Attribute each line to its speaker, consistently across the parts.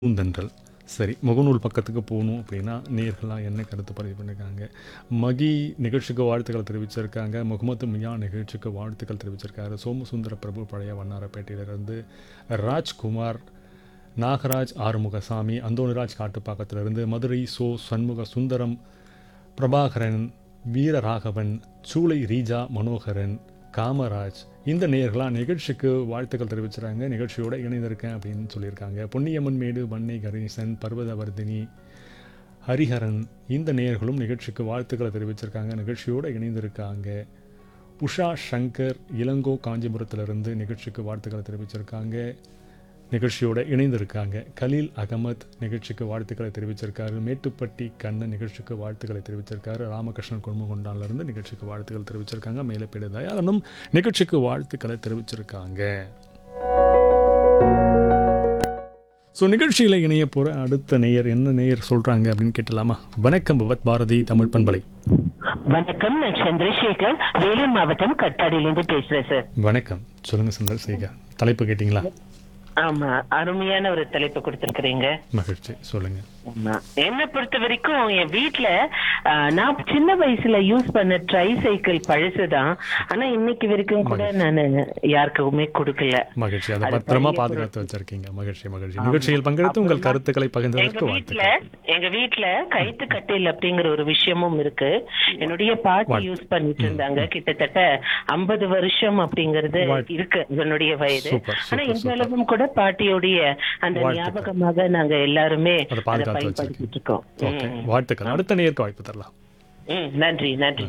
Speaker 1: பூந்தென்றல் சரி முகநூல் பக்கத்துக்கு போகணும் அப்படின்னா நேர்களாக என்ன கருத்து பதிவு பண்ணியிருக்காங்க மகி நிகழ்ச்சிக்கு வாழ்த்துக்கள் தெரிவிச்சிருக்காங்க முகமது மியா நிகழ்ச்சிக்கு வாழ்த்துக்கள் தெரிவிச்சிருக்காரு சோமசுந்தர பிரபு பழைய வண்ணாரப்பேட்டையிலிருந்து ராஜ்குமார் நாகராஜ் ஆறுமுகசாமி அந்தோணிராஜ் காட்டுப்பாக்கத்திலிருந்து மதுரை சோ சண்முக சுந்தரம் பிரபாகரன் வீரராகவன் சூளை ரீஜா மனோகரன் காமராஜ் இந்த நேர்களாக நிகழ்ச்சிக்கு வாழ்த்துக்கள் தெரிவிச்சுறாங்க நிகழ்ச்சியோட இணைந்திருக்கேன் அப்படின்னு சொல்லியிருக்காங்க பொன்னியம்மன் மேடு வன்னை கணேசன் பர்வதவர்தினி ஹரிஹரன் இந்த நேர்களும் நிகழ்ச்சிக்கு வாழ்த்துக்களை தெரிவிச்சிருக்காங்க நிகழ்ச்சியோடு இணைந்திருக்காங்க உஷா சங்கர் இளங்கோ காஞ்சிபுரத்திலிருந்து நிகழ்ச்சிக்கு வாழ்த்துக்களை தெரிவிச்சிருக்காங்க நிகழ்ச்சியோட இணைந்திருக்காங்க கலீல் அகமத் நிகழ்ச்சிக்கு வாழ்த்துக்களை தெரிவிச்சிருக்காரு மேட்டுப்பட்டி கண்ணன் நிகழ்ச்சிக்கு வாழ்த்துக்களை தெரிவிச்சிருக்காரு ராமகிருஷ்ணன் குடும்பகொண்டான்லேருந்து நிகழ்ச்சிக்கு வாழ்த்துக்கள் தெரிவிச்சிருக்காங்க மேலப்பேடு தயாளனும் நிகழ்ச்சிக்கு வாழ்த்துக்களை தெரிவிச்சிருக்காங்க ஸோ நிகழ்ச்சியில் இணைய போகிற அடுத்த நேயர் என்ன நேயர் சொல்கிறாங்க அப்படின்னு கேட்டலாமா வணக்கம் பவத் பாரதி தமிழ் பண்பலை
Speaker 2: வணக்கம் நான் சந்திரசேகர் வேலூர் மாவட்டம் கட்டாடியிலிருந்து பேசுறேன் சார்
Speaker 1: வணக்கம் சொல்லுங்கள் சந்திரசேகர் தலைப்பு கேட்டிங்களா
Speaker 2: ஆமா அருமையான ஒரு தலைப்பு கொடுத்திருக்கிறீங்க
Speaker 1: மகிழ்ச்சி சொல்லுங்கள்
Speaker 2: ஆமா. என்னை பொறுத்த வரைக்கும் என் வீட்ல ஆ, நான் சின்ன வயசுல யூஸ் பண்ண ட்ரை சைக்கிள் பழசுதான் ஆனா இன்னைக்கு வரைக்கும் கூட நான் யாருக்குமே கொடுக்கல
Speaker 1: மகிழ்ச்சி அதை
Speaker 2: அது
Speaker 1: பத்திரமா
Speaker 2: பழைய
Speaker 1: பாதுகாத்து வச்சிருக்கீங்க மகிழ்ச்சி மகிழ்ச்சி நிகழ்ச்சியில் பங்கெடுத்து உங்கள் கருத்துக்களை
Speaker 2: எங்க
Speaker 1: பகிர்ந்ததற்கு
Speaker 2: வீட்ல
Speaker 1: வாழ்த்துக்கள்
Speaker 2: எங்க வீட்ல கைத்து கட்டில் அப்படிங்கிற ஒரு விஷயமும் இருக்கு என்னுடைய பாட்டி
Speaker 1: வாழ்த்து.
Speaker 2: யூஸ் பண்ணிட்டு இருந்தாங்க கிட்டத்தட்ட ஐம்பது வருஷம் அப்படிங்கறது
Speaker 1: வாழ்த்து.
Speaker 2: இருக்கு இதனுடைய வயது
Speaker 1: சூப்பர்,
Speaker 2: ஆனா
Speaker 1: சூப்பர்,
Speaker 2: இந்த அளவும் கூட பாட்டியோடைய அந்த
Speaker 1: வாழ்த்துக்கள்.
Speaker 2: ஞாபகமாக நாங்க எல்லாருமே
Speaker 1: அதை
Speaker 2: அதை
Speaker 1: பாதுகாத்து
Speaker 2: பயன்படுத்திட்டு இருக்கோம்
Speaker 1: ஓகே
Speaker 2: ம்.
Speaker 1: வாழ்த்துக்கள் அடுத்த நேருக்கு வாய்ப்பு தரலாம்
Speaker 2: ம், நன்றி நன்றி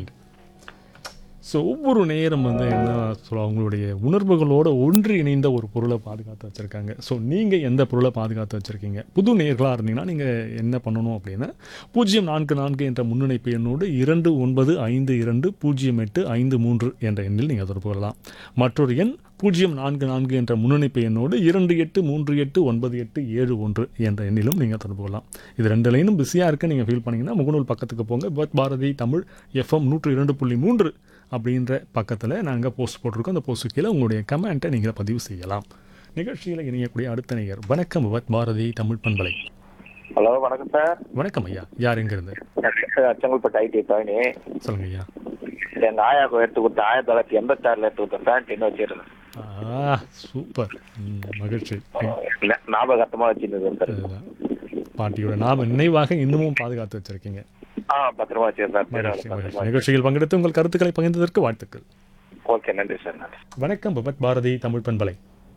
Speaker 1: ஸோ ஒவ்வொரு நேரம் வந்து என்ன சொல்ல அவங்களுடைய உணர்வுகளோட ஒன்று இணைந்த ஒரு பொருளை பாதுகாத்து வச்சுருக்காங்க ஸோ நீங்கள் எந்த பொருளை பாதுகாத்து வச்சுருக்கீங்க புது நேர்களாக இருந்தீங்கன்னா நீங்கள் என்ன பண்ணணும் அப்படின்னா பூஜ்ஜியம் நான்கு நான்கு என்ற முன்னிணைப்பு எண்ணோடு இரண்டு ஒன்பது ஐந்து இரண்டு பூஜ்ஜியம் எட்டு ஐந்து மூன்று என்ற எண்ணில் நீங்கள் தொடர்பு கொள்ளலாம் மற்றொரு எண் பூஜ்ஜியம் நான்கு நான்கு என்ற முன்னணிப்பு எண்ணோடு இரண்டு எட்டு மூன்று எட்டு ஒன்பது எட்டு ஏழு ஒன்று என்ற எண்ணிலும் நீங்கள் தொடர்பு கொள்ளலாம் இது ரெண்டு லைனும் பிஸியாக இருக்கு நீங்கள் ஃபீல் பண்ணீங்கன்னா முகநூல் பக்கத்துக்கு போங்க பத் பாரதி தமிழ் எஃப்எம் நூற்று இரண்டு புள்ளி மூன்று அப்படின்ற பக்கத்தில் நாங்கள் போஸ்ட் போட்டிருக்கோம் அந்த போஸ்ட் கீழே உங்களுடைய கமெண்ட்டை நீங்கள் பதிவு செய்யலாம் நிகழ்ச்சியில் இணையக்கூடிய அடுத்த நேயர் வணக்கம் பத் பாரதி தமிழ் பண்பலை
Speaker 3: ஹலோ வணக்கம் சார்
Speaker 1: வணக்கம் ஐயா யார் எங்கேருந்து
Speaker 3: அச்சங்கல்பட்டு ஐடி பழனி
Speaker 1: சொல்லுங்க ஐயா
Speaker 3: எங்க ஆயாக்கு எடுத்து கொடுத்த ஆயிரத்தி தொள்ளாயிரத்தி எண்பத்தி ஆறுல எடுத்து கொடுத்த பேண்ட் இன்னும் வச்சிருந்தேன்
Speaker 1: ஆ சூப்பர் ம், மகிழ்ச்சி
Speaker 3: இல்ல, ஞாபகார்த்தமா வச்சிருந்தது சார்
Speaker 1: அதுதான் பாட்டியோட ஞாபக நினைவாக இன்னமும் பாதுகாத்து வச்சிருக்கீங்க
Speaker 3: ஆ பத்திரமா வச்சிருந்தேன்
Speaker 1: மகிழ்ச்சி
Speaker 3: சார்
Speaker 1: மகிழ்ச்சி நிகழ்ச்சியில் பங்கெடுத்து உங்கள் கருத்துக்களை பகிர்ந்ததற்கு வாழ்த்துக்கள்
Speaker 3: ஓகே நன்றி சார் நன்றி
Speaker 1: வணக்கம் பபத் பாரதி தமிழ் பண்பலை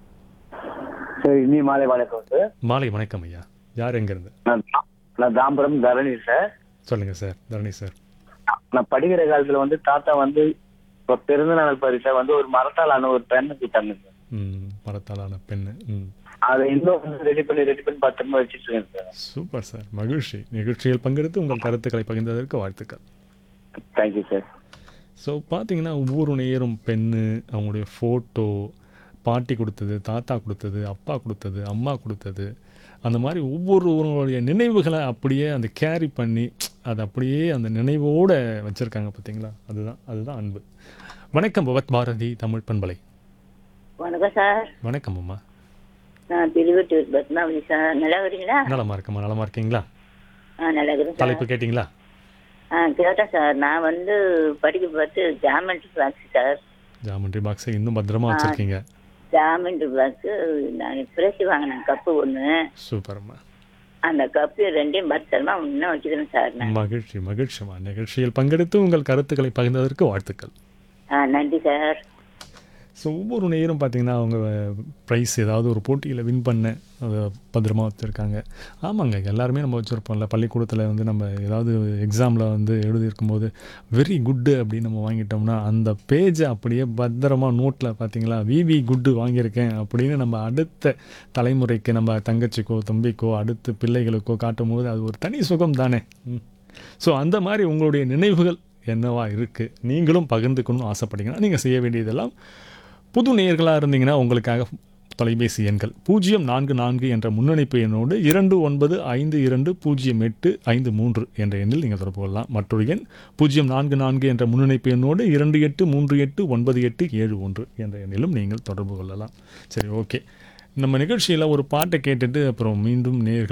Speaker 4: சரி இனி மாலை வணக்கம் சார்
Speaker 1: மாலை வணக்கம் ஐயா யார் எங்கிருந்து
Speaker 4: நான் தா- நான் தாம்பரம் தரணி சார்
Speaker 1: சொல்லுங்க சார் தரணி சார்
Speaker 4: நான் படிக்கிற காலத்துல வந்து தாத்தா வந்து இப்ப பிறந்த நாள் பரிசா வந்து ஒரு மரத்தாலான ஒரு பெண்ணு கொடுத்தாங்க சார்
Speaker 1: ம் மரத்தாலான பெண்ணு ம்
Speaker 4: அதை இன்னும் வந்து ரெடி பண்ணி ரெடி பண்ணி பத்திரமா வச்சுட்டு இருக்கேன் சார்
Speaker 1: சூப்பர் சார் மகிழ்ச்சி நிகழ்ச்சியில் பங்கெடுத்து உங்கள் கருத்துக்களை பகிர்ந்ததற்கு வாழ்த்துக்கள்
Speaker 4: தேங்க்யூ சார்
Speaker 1: ஸோ பார்த்தீங்கன்னா ஒவ்வொரு நேரம் பெண்ணு அவங்களுடைய ஃபோட்டோ பாட்டி கொடுத்தது தாத்தா கொடுத்தது அப்பா கொடுத்தது அம்மா கொடுத்தது அந்த மாதிரி ஒவ்வொருவருடைய நினைவுகளை அப்படியே அந்த கேரி பண்ணி அதை அப்படியே அந்த நினைவோடு வச்சுருக்காங்க பார்த்தீங்களா அதுதான் அதுதான் அன்பு வணக்கம் பவத் பாரதி தமிழ் பண்பலை
Speaker 5: வணக்கம் சார்
Speaker 1: வணக்கம் அம்மா
Speaker 5: நான் திருவட்டூர் பத்மாவதி சார் நல்லா வரீங்களா
Speaker 1: நலமா இருக்கம்மா நலமா இருக்கீங்களா
Speaker 5: ஆ நல்லா இருக்கிறேன் சார்
Speaker 1: தலைப்பு கேட்டிங்களா
Speaker 5: ஆ கேட்டேன் சார் நான் வந்து படிக்க பார்த்து ஜாமெண்ட்ரி கிளாஸ் சார்
Speaker 1: ஜாமெண்ட்ரி பாக்ஸை இன்னும் பத்திரமா வச்சுருக்கீங்க
Speaker 5: ஜாமெண்ட்ரி கிளாஸ் நான் பிரைஸ் வாங்கினேன் கப்பு ஒன்று
Speaker 1: சூப்பர்மா
Speaker 5: அந்த கப்பு ரெண்டையும் பத்திரமா இன்னும் வச்சுக்கிறேன் சார் நான்
Speaker 1: மகிழ்ச்சி மகிழ்ச்சிமா நிகழ்ச்சியில் பங்கெடுத்து உங்கள் கருத்துக்களை பகிர்ந்ததற்கு வாழ்த்துக்கள்
Speaker 5: ஆ நன்றி சார்
Speaker 1: ஸோ ஒவ்வொரு நேரம் பார்த்தீங்கன்னா அவங்க ப்ரைஸ் ஏதாவது ஒரு போட்டியில் வின் பண்ண அதை பத்திரமா வச்சுருக்காங்க ஆமாங்க எல்லாருமே நம்ம வச்சுருப்போம்ல பள்ளிக்கூடத்தில் வந்து நம்ம ஏதாவது எக்ஸாமில் வந்து எழுதியிருக்கும் போது வெரி குட்டு அப்படின்னு நம்ம வாங்கிட்டோம்னா அந்த பேஜை அப்படியே பத்திரமா நோட்டில் பார்த்தீங்களா விவி குட்டு வாங்கியிருக்கேன் அப்படின்னு நம்ம அடுத்த தலைமுறைக்கு நம்ம தங்கச்சிக்கோ தம்பிக்கோ அடுத்த பிள்ளைகளுக்கோ காட்டும் போது அது ஒரு தனி சுகம் தானே ஸோ அந்த மாதிரி உங்களுடைய நினைவுகள் என்னவா இருக்குது நீங்களும் பகிர்ந்துக்கணும்னு ஆசைப்பட்டீங்கன்னா நீங்கள் செய்ய வேண்டியதெல்லாம் புது நேயர்களாக இருந்தீங்கன்னா உங்களுக்காக தொலைபேசி எண்கள் பூஜ்ஜியம் நான்கு நான்கு என்ற முன்னணிப்பு எண்ணோடு இரண்டு ஒன்பது ஐந்து இரண்டு பூஜ்ஜியம் எட்டு ஐந்து மூன்று என்ற எண்ணில் நீங்கள் தொடர்பு கொள்ளலாம் மற்றொரு எண் பூஜ்ஜியம் நான்கு நான்கு என்ற முன்னணிப்பு எண்ணோடு இரண்டு எட்டு மூன்று எட்டு ஒன்பது எட்டு ஏழு ஒன்று என்ற எண்ணிலும் நீங்கள் தொடர்பு கொள்ளலாம் சரி ஓகே நம்ம நிகழ்ச்சியில் ஒரு பாட்டை கேட்டுட்டு அப்புறம் மீண்டும் நேர்கள்